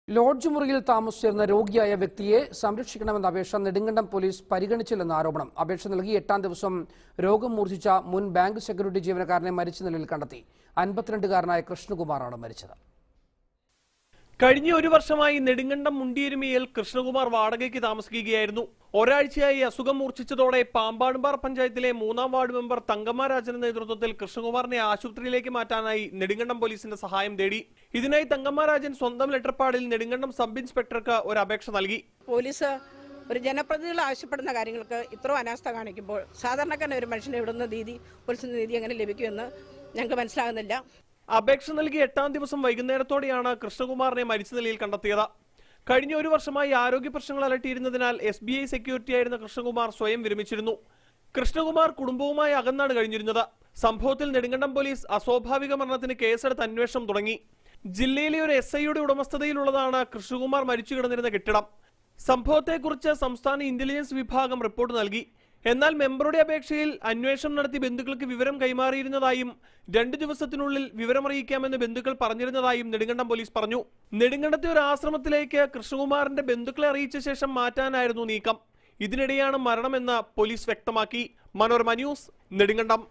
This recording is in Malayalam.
ലോഡ്ജ് മുറിയിൽ താമസിച്ചിരുന്ന രോഗിയായ വ്യക്തിയെ സംരക്ഷിക്കണമെന്ന അപേക്ഷ നെടുങ്കണ്ടം പോലീസ് പരിഗണിച്ചില്ലെന്ന ആരോപണം അപേക്ഷ നൽകി എട്ടാം ദിവസം രോഗം മൂർച്ഛിച്ച മുൻ ബാങ്ക് സെക്യൂരിറ്റി ജീവനക്കാരനെ മരിച്ച നിലയിൽ കണ്ടെത്തി അൻപത്തിരണ്ടുകാരനായ കൃഷ്ണകുമാറാണ് മരിച്ചത് കഴിഞ്ഞ ഒരു വർഷമായി നെടുങ്കണ്ടം മുണ്ടിയെരുമയിൽ കൃഷ്ണകുമാർ വാടകയ്ക്ക് താമസിക്കുകയായിരുന്നു ഒരാഴ്ചയായി അസുഖം മൂർച്ഛിച്ചതോടെ പാമ്പാടുംപാറ പഞ്ചായത്തിലെ മൂന്നാം വാർഡ് മെമ്പർ തങ്കമ്മ രാജന്റെ നേതൃത്വത്തിൽ കൃഷ്ണകുമാറിനെ ആശുപത്രിയിലേക്ക് മാറ്റാനായി നെടുങ്കണ്ടം പോലീസിന്റെ സഹായം തേടി ഇതിനായി തങ്കമ്മ രാജൻ സ്വന്തം ലെറ്റർപാഡിൽ നെടുങ്കണ്ടം സബ് ഇൻസ്പെക്ടർക്ക് ഒരു അപേക്ഷ നൽകി പോലീസ് ഒരു ജനപ്രതിനിധികൾ ആവശ്യപ്പെടുന്ന കാര്യങ്ങൾക്ക് ഇത്രയും അനാസ്ഥ കാണിക്കുമ്പോൾ സാധാരണക്കാരൻ ഒരു മനുഷ്യന് ഇവിടുന്ന് നീതി പോലീസിന് നീതി എങ്ങനെ ലഭിക്കുമെന്ന് ഞങ്ങൾക്ക് മനസ്സിലാകുന്നില്ല അപേക്ഷ നൽകി എട്ടാം ദിവസം വൈകുന്നേരത്തോടെയാണ് കൃഷ്ണകുമാറിനെ മരിച്ച നിലയിൽ കണ്ടെത്തിയത് കഴിഞ്ഞ ഒരു വർഷമായി ആരോഗ്യ പ്രശ്നങ്ങൾ അലട്ടിയിരുന്നതിനാൽ എസ് ബി ഐ സെക്യൂരിറ്റി ആയിരുന്ന കൃഷ്ണകുമാർ സ്വയം വിരമിച്ചിരുന്നു കൃഷ്ണകുമാർ കുടുംബവുമായി അകന്നാണ് കഴിഞ്ഞിരുന്നത് സംഭവത്തിൽ നെടുങ്കണ്ടം പോലീസ് അസ്വാഭാവിക മരണത്തിന് കേസെടുത്ത് അന്വേഷണം തുടങ്ങി ജില്ലയിലെ ഒരു എസ് ഐയുടെ ഉടമസ്ഥതയിലുള്ളതാണ് കൃഷ്ണകുമാർ മരിച്ചു കിടന്നിരുന്ന കെട്ടിടം സംഭവത്തെക്കുറിച്ച് സംസ്ഥാന ഇന്റലിജൻസ് വിഭാഗം റിപ്പോർട്ട് നൽകി എന്നാൽ മെമ്പറുടെ അപേക്ഷയിൽ അന്വേഷണം നടത്തി ബന്ധുക്കൾക്ക് വിവരം കൈമാറിയിരുന്നതായും രണ്ടു ദിവസത്തിനുള്ളിൽ വിവരമറിയിക്കാമെന്ന് ബന്ധുക്കൾ പറഞ്ഞിരുന്നതായും നെടുങ്കണ്ടം പോലീസ് പറഞ്ഞു നെടുങ്കണ്ടത്തെ ഒരു ആശ്രമത്തിലേക്ക് കൃഷ്ണകുമാറിന്റെ ബന്ധുക്കളെ അറിയിച്ച ശേഷം മാറ്റാനായിരുന്നു നീക്കം ഇതിനിടെയാണ് മരണമെന്ന് പോലീസ് വ്യക്തമാക്കി മനോരമ ന്യൂസ് നെടുങ്കണ്ടം